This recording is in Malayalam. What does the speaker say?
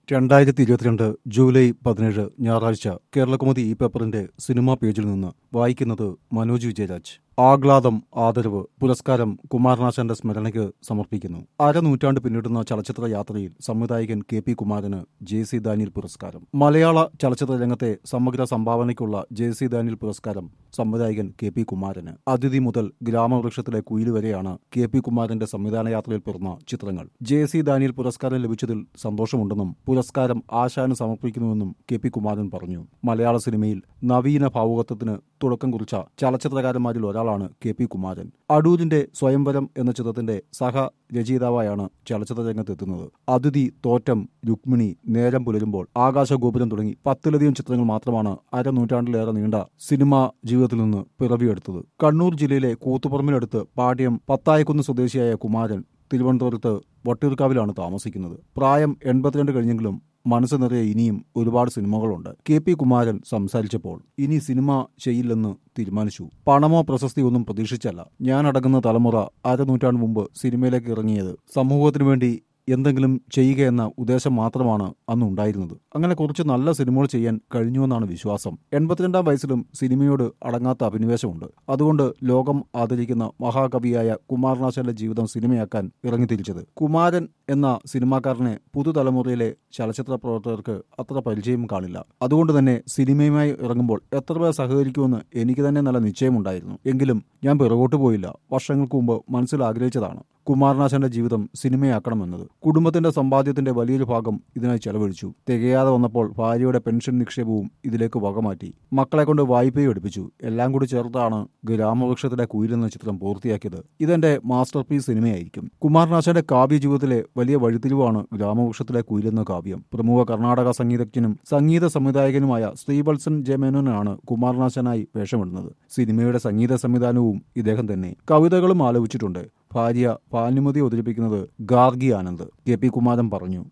രണ്ടായിരത്തി ഇരുപത്തിരണ്ട് ജൂലൈ പതിനേഴ് ഞായറാഴ്ച കേരളകൗമുദി ഈ പേപ്പറിന്റെ സിനിമാ പേജിൽ നിന്ന് വായിക്കുന്നത് മനോജ് വിജയരാജ് ആഹ്ലാദം ആദരവ് പുരസ്കാരം കുമാരനാശാന്റെ സ്മരണയ്ക്ക് സമർപ്പിക്കുന്നു അരനൂറ്റാണ്ട് പിന്നിടുന്ന ചലച്ചിത്ര യാത്രയിൽ സംവിധായകൻ കെ പി കുമാരന് ജെ സി ദാനിയൽ പുരസ്കാരം മലയാള ചലച്ചിത്ര രംഗത്തെ സമഗ്ര സംഭാവനയ്ക്കുള്ള ജെ സി ദാനിയൽ പുരസ്കാരം സംവിധായകൻ കെ പി കുമാരന് അതിഥി മുതൽ ഗ്രാമവൃക്ഷത്തിലെ കുയിൽ വരെയാണ് കെ പി കുമാരന്റെ സംവിധാന യാത്രയിൽ പിറന്ന ചിത്രങ്ങൾ ജെ സി ദാനിയൽ പുരസ്കാരം ലഭിച്ചതിൽ സന്തോഷമുണ്ടെന്നും പുരസ്കാരം ആശാന് സമർപ്പിക്കുന്നുവെന്നും കെ പി കുമാരൻ പറഞ്ഞു മലയാള സിനിമയിൽ നവീന ഭാവുകത്വത്തിന് തുടക്കം കുറിച്ച ചലച്ചിത്രകാരന്മാരിൽ ഒരാളാണ് കെ പി കുമാരൻ അടൂരിന്റെ സ്വയംവരം എന്ന ചിത്രത്തിന്റെ സഹ രചയിതാവായാണ് ചലച്ചിത്ര രംഗത്തെത്തുന്നത് അതിഥി തോറ്റം രുക്മിണി നേരം പുലരുമ്പോൾ ആകാശഗോപുരം തുടങ്ങി പത്തിലധികം ചിത്രങ്ങൾ മാത്രമാണ് അരനൂറ്റാണ്ടിലേറെ നീണ്ട സിനിമാ ജീവിതത്തിൽ നിന്ന് പിറവിയെടുത്തത് കണ്ണൂർ ജില്ലയിലെ കൂത്തുപറമ്പിനടുത്ത് പാട്യം പത്തായക്കുന്ന് സ്വദേശിയായ കുമാരൻ തിരുവനന്തപുരത്ത് വട്ടിയൂർക്കാവിലാണ് താമസിക്കുന്നത് പ്രായം എൺപത്തിരണ്ട് കഴിഞ്ഞെങ്കിലും മനസ്സ് നിറയെ ഇനിയും ഒരുപാട് സിനിമകളുണ്ട് കെ പി കുമാരൻ സംസാരിച്ചപ്പോൾ ഇനി സിനിമ ചെയ്യില്ലെന്ന് തീരുമാനിച്ചു പണമോ പ്രശസ്തിയോ ഒന്നും പ്രതീക്ഷിച്ചല്ല ഞാനടങ്ങുന്ന തലമുറ അരനൂറ്റാണ്ട് മുമ്പ് സിനിമയിലേക്ക് ഇറങ്ങിയത് സമൂഹത്തിനു വേണ്ടി എന്തെങ്കിലും ചെയ്യുക എന്ന ഉദ്ദേശം മാത്രമാണ് അന്ന് ഉണ്ടായിരുന്നത് അങ്ങനെ കുറച്ച് നല്ല സിനിമകൾ ചെയ്യാൻ കഴിഞ്ഞുവെന്നാണ് വിശ്വാസം എൺപത്തിരണ്ടാം വയസ്സിലും സിനിമയോട് അടങ്ങാത്ത അഭിനിവേശമുണ്ട് അതുകൊണ്ട് ലോകം ആദരിക്കുന്ന മഹാകവിയായ കുമാരനാശാന്റെ ജീവിതം സിനിമയാക്കാൻ ഇറങ്ങിത്തിരിച്ചത് കുമാരൻ എന്ന സിനിമാക്കാരനെ പുതുതലമുറയിലെ ചലച്ചിത്ര പ്രവർത്തകർക്ക് അത്ര പരിചയം കാണില്ല അതുകൊണ്ട് തന്നെ സിനിമയുമായി ഇറങ്ങുമ്പോൾ എത്ര പേർ സഹകരിക്കുമെന്ന് എനിക്ക് തന്നെ നല്ല നിശ്ചയമുണ്ടായിരുന്നു എങ്കിലും ഞാൻ പിറകോട്ട് പോയില്ല വർഷങ്ങൾക്ക് മുമ്പ് മനസ്സിൽ ആഗ്രഹിച്ചതാണ് കുമാരനാശാന്റെ ജീവിതം സിനിമയാക്കണമെന്നത് കുടുംബത്തിന്റെ സമ്പാദ്യത്തിന്റെ വലിയൊരു ഭാഗം ഇതിനായി ചെലവഴിച്ചു തികയാതെ വന്നപ്പോൾ ഭാര്യയുടെ പെൻഷൻ നിക്ഷേപവും ഇതിലേക്ക് വകമാറ്റി മക്കളെ കൊണ്ട് വായ്പയും എടുപ്പിച്ചു എല്ലാം കൂടി ചേർത്താണ് ഗ്രാമവൃക്ഷത്തിലെ കുയിലെന്ന ചിത്രം പൂർത്തിയാക്കിയത് ഇതെന്റെ മാസ്റ്റർ പീസ് സിനിമയായിരിക്കും കുമാരനാശാന്റെ കാവ്യ ജീവിതത്തിലെ വലിയ വഴിത്തിരിവാണ് ഗ്രാമവൃക്ഷത്തിലെ കുയിലെന്ന കാവ്യം പ്രമുഖ കർണാടക സംഗീതജ്ഞനും സംഗീത സംവിധായകനുമായ ശ്രീവത്സൻ ജയമേനോനാണ് കുമാരനാശാനായി വേഷമിടുന്നത് സിനിമയുടെ സംഗീത സംവിധാനവും ഇദ്ദേഹം തന്നെ കവിതകളും ആലോചിച്ചിട്ടുണ്ട് ഭാര്യ ഭാനുമതി അവതരിപ്പിക്കുന്നത് ഗാർഗി ആനന്ദ് കെ പി കുമാരൻ പറഞ്ഞു